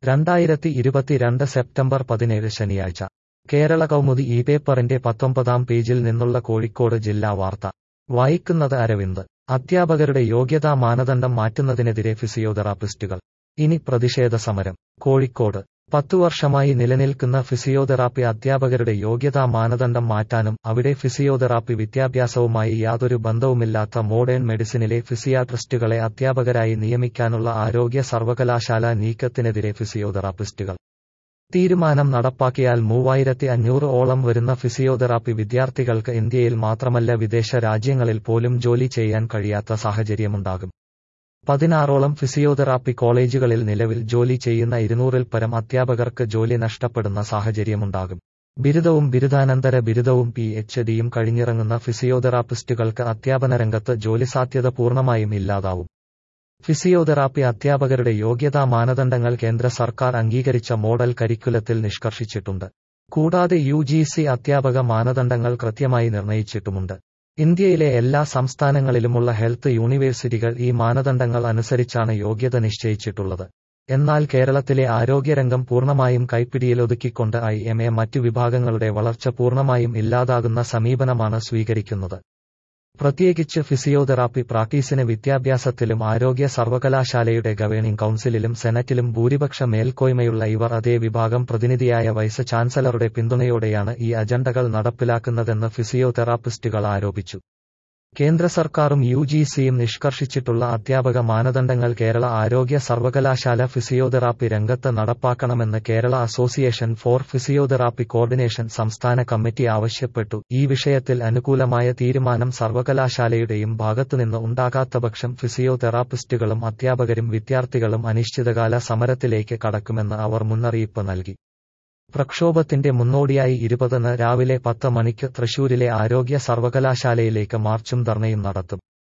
രണ്ടായിരത്തി ഇരുപത്തിരണ്ട് സെപ്റ്റംബർ പതിനേഴ് ശനിയാഴ്ച കേരള കൗമുദി ഈ പേപ്പറിന്റെ പത്തൊമ്പതാം പേജിൽ നിന്നുള്ള കോഴിക്കോട് ജില്ലാ വാർത്ത വായിക്കുന്നത് അരവിന്ദ് അധ്യാപകരുടെ യോഗ്യതാ മാനദണ്ഡം മാറ്റുന്നതിനെതിരെ ഫിസിയോതെറാപ്പിസ്റ്റുകൾ ഇനി പ്രതിഷേധ സമരം കോഴിക്കോട് പത്തു വർഷമായി നിലനിൽക്കുന്ന ഫിസിയോതെറാപ്പി അധ്യാപകരുടെ യോഗ്യതാ മാനദണ്ഡം മാറ്റാനും അവിടെ ഫിസിയോതെറാപ്പി വിദ്യാഭ്യാസവുമായി യാതൊരു ബന്ധവുമില്ലാത്ത മോഡേൺ മെഡിസിനിലെ ഫിസിയാട്രിസ്റ്റുകളെ അധ്യാപകരായി നിയമിക്കാനുള്ള ആരോഗ്യ സർവകലാശാല നീക്കത്തിനെതിരെ ഫിസിയോതെറാപ്പിസ്റ്റുകൾ തീരുമാനം നടപ്പാക്കിയാൽ മൂവായിരത്തി അഞ്ഞൂറ് ഓളം വരുന്ന ഫിസിയോതെറാപ്പി വിദ്യാർത്ഥികൾക്ക് ഇന്ത്യയിൽ മാത്രമല്ല വിദേശ രാജ്യങ്ങളിൽ പോലും ജോലി ചെയ്യാൻ കഴിയാത്ത സാഹചര്യമുണ്ടാകും പതിനാറോളം ഫിസിയോതെറാപ്പി കോളേജുകളിൽ നിലവിൽ ജോലി ചെയ്യുന്ന ഇരുന്നൂറിൽ പരം അധ്യാപകർക്ക് ജോലി നഷ്ടപ്പെടുന്ന സാഹചര്യമുണ്ടാകും ബിരുദവും ബിരുദാനന്തര ബിരുദവും പി എച്ച് ഡിയും കഴിഞ്ഞിറങ്ങുന്ന ഫിസിയോതെറാപ്പിസ്റ്റുകൾക്ക് അധ്യാപന രംഗത്ത് ജോലിസാധ്യത പൂർണ്ണമായും ഇല്ലാതാവും ഫിസിയോതെറാപ്പി അധ്യാപകരുടെ യോഗ്യതാ മാനദണ്ഡങ്ങൾ കേന്ദ്ര സർക്കാർ അംഗീകരിച്ച മോഡൽ കരിക്കുലത്തിൽ നിഷ്കർഷിച്ചിട്ടുണ്ട് കൂടാതെ യു ജി സി അധ്യാപക മാനദണ്ഡങ്ങൾ കൃത്യമായി നിർണയിച്ചിട്ടുമുണ്ട് ഇന്ത്യയിലെ എല്ലാ സംസ്ഥാനങ്ങളിലുമുള്ള ഹെൽത്ത് യൂണിവേഴ്സിറ്റികൾ ഈ മാനദണ്ഡങ്ങൾ അനുസരിച്ചാണ് യോഗ്യത നിശ്ചയിച്ചിട്ടുള്ളത് എന്നാൽ കേരളത്തിലെ ആരോഗ്യരംഗം പൂർണ്ണമായും കൈപ്പിടിയിലൊതുക്കിക്കൊണ്ട് ഐ എം എ മറ്റു വിഭാഗങ്ങളുടെ വളർച്ച പൂർണ്ണമായും ഇല്ലാതാകുന്ന സമീപനമാണ് സ്വീകരിക്കുന്നത് പ്രത്യേകിച്ച് ഫിസിയോതെറാപ്പി പ്രാക്ടീസിന് വിദ്യാഭ്യാസത്തിലും ആരോഗ്യ സർവകലാശാലയുടെ ഗവേണിംഗ് കൌൺസിലിലും സെനറ്റിലും ഭൂരിപക്ഷ മേൽക്കോയ്മയുള്ള ഇവർ അതേ വിഭാഗം പ്രതിനിധിയായ വൈസ് ചാൻസലറുടെ പിന്തുണയോടെയാണ് ഈ അജണ്ടകൾ നടപ്പിലാക്കുന്നതെന്ന് ഫിസിയോതെറാപ്പിസ്റ്റുകൾ ആരോപിച്ചു കേന്ദ്ര സർക്കാരും യു ജി സിയും നിഷ്കർഷിച്ചിട്ടുള്ള അധ്യാപക മാനദണ്ഡങ്ങൾ കേരള ആരോഗ്യ സർവകലാശാല ഫിസിയോതെറാപ്പി രംഗത്ത് നടപ്പാക്കണമെന്ന് Kerala association for physiotherapy coordination സംസ്ഥാന കമ്മിറ്റി ആവശ്യപ്പെട്ടു ഈ വിഷയത്തിൽ അനുകൂലമായ തീരുമാനം സർവകലാശാലയുടെയും ഭാഗത്തുനിന്ന് ഉണ്ടാകാത്തപക്ഷം ഫിസിയോതെറാപ്പിസ്റ്റുകളും അധ്യാപകരും വിദ്യാർത്ഥികളും അനിശ്ചിതകാല സമരത്തിലേക്ക് കടക്കുമെന്ന് അവർ മുന്നറിയിപ്പ് നൽകി പ്രക്ഷോഭത്തിന്റെ മുന്നോടിയായി ഇരുപതിന് രാവിലെ പത്ത് മണിക്ക് തൃശൂരിലെ ആരോഗ്യ സർവകലാശാലയിലേക്ക് മാർച്ചും ധർണയും നടത്തും